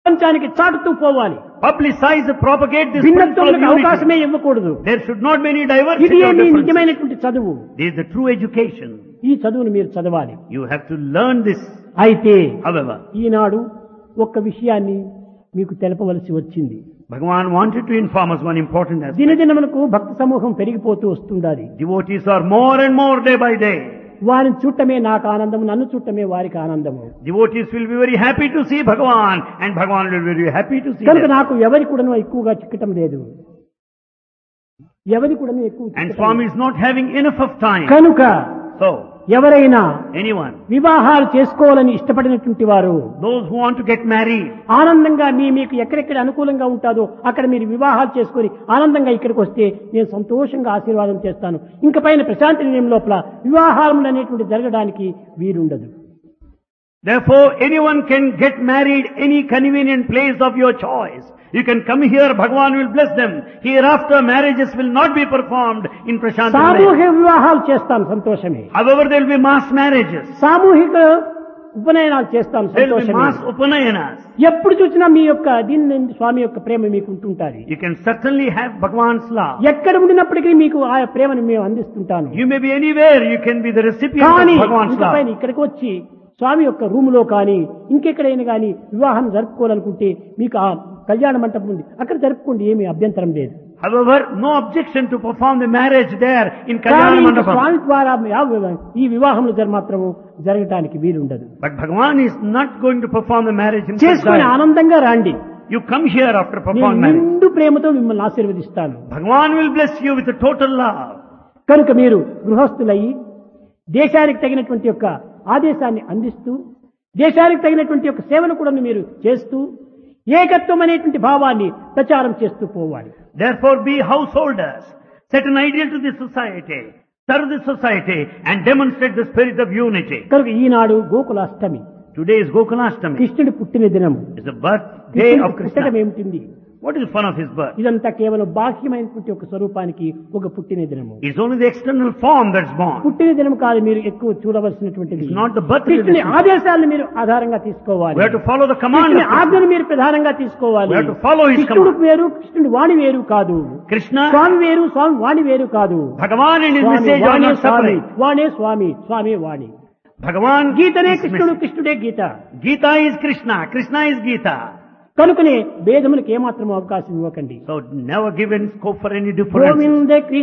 ప్రపంచానికి చాటుతూ పోవాలి Publicize, propagate this principle of భిన్నత్వములకు అవకాశమే unity. ఇవ్వకూడదు There should not be any ఇది diversity or మీ differences. నిజమైనటువంటి చదువు This is the true education. ఈ చదువును మీరు చదవాలి You have to learn this, అయితే however. ఈనాడు ఒక్క విషయాన్ని మీకు తెలపవలసి వచ్చింది Bhagavan wanted to inform us one important aspect. దినదినమునకు భక్త సమూహం పెరిగిపోతూ వస్తుండాలి Devotees are more and more day by day. వారిని చూడటమే నాకు ఆనందం నన్ను చూడటమే వారికి ఆనందము Devotees will be very happy to see Bhagavan and Bhagavan will be very happy to see కనుక them. నాకు ఎవరి కూడాను ఎక్కువగా చిక్కటం లేదు ఎవరి కూడాను ఎక్కువ And చిక్కటం Swami లేదు. is not having enough of time. కనుక So, ఎవరైనా anyone, వివాహాలు చేసుకోవాలని ఇష్టపడినటువంటి వారు those who want to get married, ఆనందంగా మీ మీకు ఎక్కడెక్కడ అనుకూలంగా ఉంటుందో అక్కడ మీరు వివాహాలు చేసుకొని ఆనందంగా ఇక్కడికి వస్తే నేను సంతోషంగా ఆశీర్వాదం చేస్తాను ఇంక పైన ప్రశాంతి నిలయం లోపల వివాహాలు అనేటువంటి జరగడానికి వీలుండదు Therefore, anyone can get married any convenient place of your choice. You can come here, Bhagavan will bless them. Hereafter, marriages will not be performed in Prashant. సామూహిక వివాహాలు చేస్తాను సంతోషమే However, there will be mass marriages. సామూహిక ఉపనయనాలు చేస్తాను There will be సంతోషమే mass upanayanas. ఎప్పుడు చూసినా మీ యొక్క దీని స్వామి యొక్క ప్రేమ మీకు ఉంటుంటారు You can certainly have Bhagavan's love. ఎక్కడ ఉండినప్పటికీ మీకు ఆ ప్రేమను మేము అందిస్తుంటాను You may be anywhere, you can be the recipient కానీ of Bhagavan's ఇంక పైన love. ఇక్కడికి వచ్చి స్వామి యొక్క రూములో కానీ ఇంకెక్కడైనా కానీ వివాహం జరుపుకోవాలనుకుంటే మీకు ఆ కళ్యాణ మంటపం ఉంది అక్కడ జరుపుకోండి ఏమీ అభ్యంతరం లేదు However, no objection to perform the marriage there in కానీ Kalyana ఇంక Mandapam. స్వామి ద్వారా యా- ఈ వివాహంలో జర మాత్రము జరగటానికి వీలుండదు But Bhagavan is not going to perform the marriage in చేసుకొని Kalyana. ఆనందంగా రండి You come here after నేను performing marriage. నిండు ప్రేమతో మిమ్మల్ని ఆశీర్వదిస్తాను Bhagavan will bless you with a total love. కనుక మీరు గృహస్థులయ్యి దేశానికి తగినటువంటి యొక్క ఆదేశాన్ని అందిస్తూ దేశానికి తగినటువంటి యొక్క సేవను కూడా మీరు చేస్తూ ఏకత్వం అనేటువంటి భావాన్ని ప్రచారం చేస్తూ పోవాలి Therefore, be householders. Set an ideal to the society. Serve the society and demonstrate the spirit of unity. కనుక ఈనాడు గోకులాష్టమి Today is Gokulashtami. కృష్ణుడి పుట్టిన దినము It's the birthday కృష్ణుడి of పుట్టడం Krishna. ఏమిటింది What is the fun of his birth? ఇదంతా కేవలం బాహ్యమైనటువంటి ఒక స్వరూపానికి ఒక పుట్టిన దినము It's only the external form that's born. పుట్టిన దినం కాదు మీరు ఎక్కువ చూడవలసినటువంటిది It's not the birthday. కృష్ణుని We ఆదేశాలను మీరు ఆధారంగా తీసుకోవాలి have to follow the command కృష్ణుని of Krishna. ఆజ్ఞను మీరు ప్రధానంగా తీసుకోవాలి We have to follow his కృష్ణుడు command. వేరు కృష్ణుడు వాణి వేరు కాదు Krishna, స్వామి వేరు స్వామి వాణి వేరు కాదు Bhagavan and his Swamy message are వాణే not Swamy separate. వాణే Swamy Swamy Vani Bhagavan గీతనే is కృష్ణుడు message. కృష్ణుడే గీత Gita is Krishna. Krishna is Gita. కనుకనే భేదములకు ఏమాత్రం అవకాశం ఇవ్వకండి So never given scope for any difference. Govinda Krishna